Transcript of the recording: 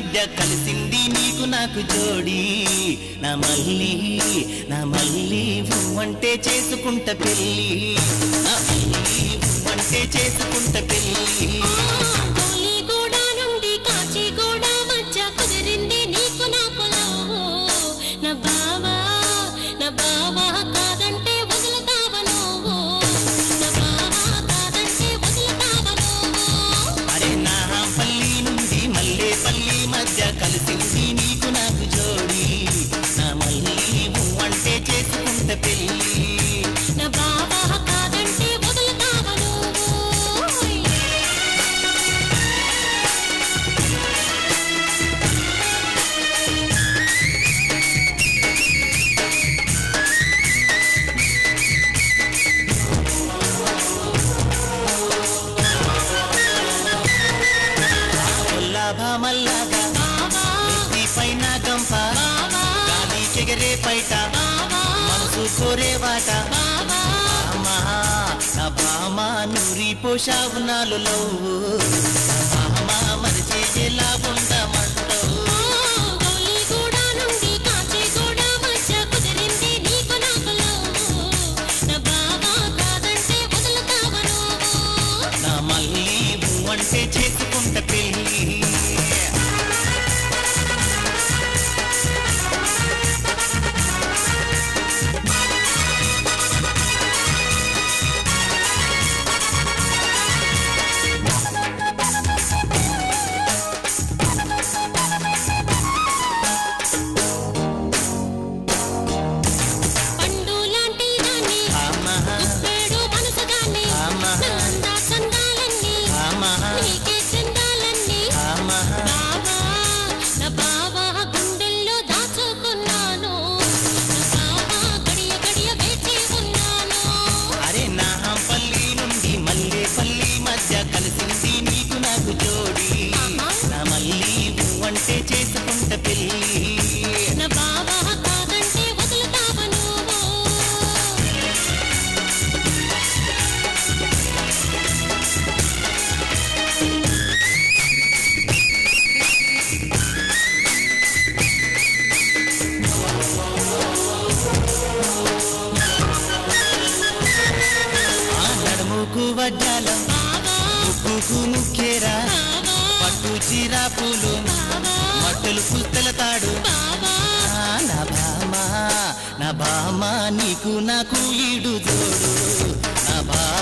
మధ్య కలిసింది నీకు నాకు జోడి నా మళ్ళీ నా మళ్ళీ అంటే చేసుకుంట పెళ్ళి నా మళ్ళీ అంటే చేసుకుంట పెళ్ళి కోలిగూడ నుండి కాచిగూడ మధ్య కుదిరింది నీకు నాకు లవ్వు. నా బావా నా బావా కాదంటే వదులుతావా నువ్వు నా బావా కాదంటే వదులుతావా నువ్వు అరే నా పల్లి నుండి మల్లె పల్లి మధ్య కలిసింది నీకు నాకు జోడి నా మళ్ళీ అంటే చేసుకుంట పెళ్ళి నా బావా కాదంటే వదులుతావా నువ్వు కొల్లాభా మల్లాగా బావా నెత్తి పైన గంప బావా గాలి చెగరే పైట బావా మనసు కోరే వాట బావా అమ్మా నా బామ నూరి పోషావు నాలులో నా బామ మరిచి ఎలా ఉండమంటావు గౌలిగూడ నుండి కాచిగూడ మధ్య కుదిరింది నీకు నాకు లవ్వు. నా బావా కాదంటే వదులుతావా నువ్వు నా మళ్ళీ అంటే చేసుకుంట పెళ్ళి పండు లాంటి దాన్ని అమ్మా గుప్పెడు మనసుగాన్ని అమ్మా నా అందా చందాలన్నీ అమ్మా నీకే చెందాలన్నీ అమ్మా బావా నా బావా గుండెల్లో దాచుకున్నాను నా బావా గడియ గడియ వేచి ఉన్నాను అరే నా పల్లి నుండి మల్లె పల్లి మధ్య కలిసింది నీకు నాకు జోడి నా మళ్ళీ అంటే చేసుకుంట పెళ్ళి నా బావా కాదంటే వదులుతావా నువ్వు ఆ నడుముకు వడ్డాలం బావా ముక్కుకు ముక్కేరా బావా పట్టు చీరా పూలు బావా మట్టలు పుస్తల తాడు బావా ఆ, నా భామ నా భామ నీకు నాకు ఈడు జోడు నా భామ